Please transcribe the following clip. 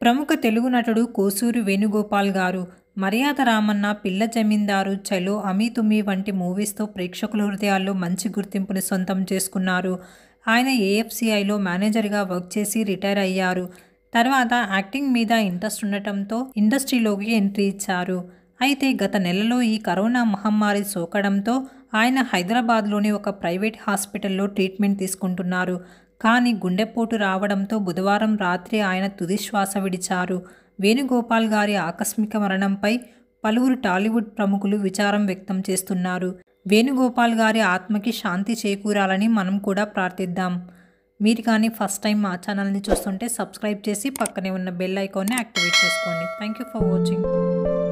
ప్రముఖ తెలుగు నటుడు కోసూరి వేణుగోపాల్ గారు మర్యాద రామన్న పిల్ల జమీందారు చలో అమీ తుమ్మి వంటి మూవీస్తో ప్రేక్షకుల హృదయాల్లో మంచి గుర్తింపుని సొంతం చేసుకున్నారు ఆయన ఏఎఫ్సిఐలో మేనేజర్గా వర్క్ చేసి రిటైర్ అయ్యారు తర్వాత యాక్టింగ్ మీద ఇంట్రెస్ట్ ఉండటంతో ఇండస్ట్రీలోకి ఎంట్రీ ఇచ్చారు అయితే గత నెలలో ఈ కరోనా మహమ్మారి సోకడంతో ఆయన హైదరాబాద్లోని ఒక ప్రైవేట్ హాస్పిటల్లో ట్రీట్మెంట్ తీసుకుంటున్నారు కానీ గుండెపోటు రావడంతో బుధవారం రాత్రి ఆయన తుది శ్వాస విడిచారు వేణుగోపాల్ గారి ఆకస్మిక మరణంపై పలువురు టాలీవుడ్ ప్రముఖులు విచారం వ్యక్తం చేస్తున్నారు వేణుగోపాల్ గారి ఆత్మకి శాంతి చేకూరాలని మనం కూడా ప్రార్థిద్దాం మీరు కానీ ఫస్ట్ టైం మా ఛానల్ని చూస్తుంటే సబ్స్క్రైబ్ చేసి పక్కనే ఉన్న బెల్ ఐకాన్ని యాక్టివేట్ చేసుకోండి థ్యాంక్ యూ ఫర్ వాచింగ్